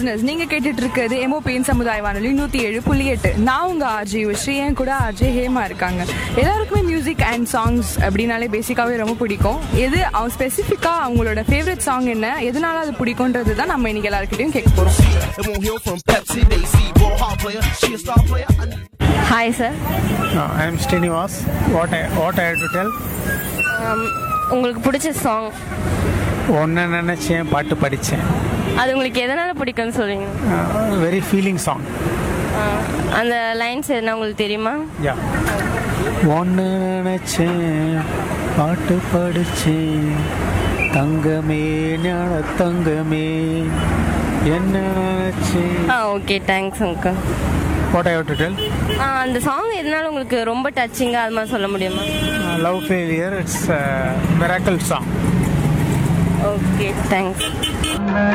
Listeners நீங்க கேட்டுட்டு இருக்கிறது எமோபியின் சமுதாய வானொலி நூத்தி ஏழு புள்ளி எட்டு நான் உங்க ஆர்ஜி ஸ்ரீ என் கூட ஆர்ஜி ஹேமா இருக்காங்க எல்லாருக்குமே மியூசிக் அண்ட் சாங்ஸ் அப்படின்னாலே பேசிக்காவே ரொம்ப பிடிக்கும் எது அவங்க ஸ்பெசிஃபிக்கா அவங்களோட ஃபேவரட் சாங் என்ன எதனால அது பிடிக்கும்ன்றது தான் நம்ம இன்னைக்கு எல்லாருக்கிட்டையும் கேட்க போறோம் It won't heal from Pepsi. They see ball hard player. She a star player. I need hi sir Uh, I am Srinivas. What I what I have to tell? உங்களுக்கு பிடிச்ச சாங் ஒன்று நினச்சேன் பாட்டு படித்தேன் அது உங்களுக்கு எதனால பிடிக்கும்னு சொல்லுங்க வெரி ஃபீலிங் சாங் அந்த லைன்ஸ் எதுனா உங்களுக்கு தெரியுமா யா ஒன்று நினச்சேன் பாட்டு படித்தேன் தங்கமே ஞான தங்கமே என்ன நினச்சேன் ah okay thanks uncle what I have to tell அந்த சாங் எதனால உங்களுக்கு ரொம்ப டச்சிங்காக அது மாதிரி சொல்ல முடியுமா love failure it's miracle song okay thanks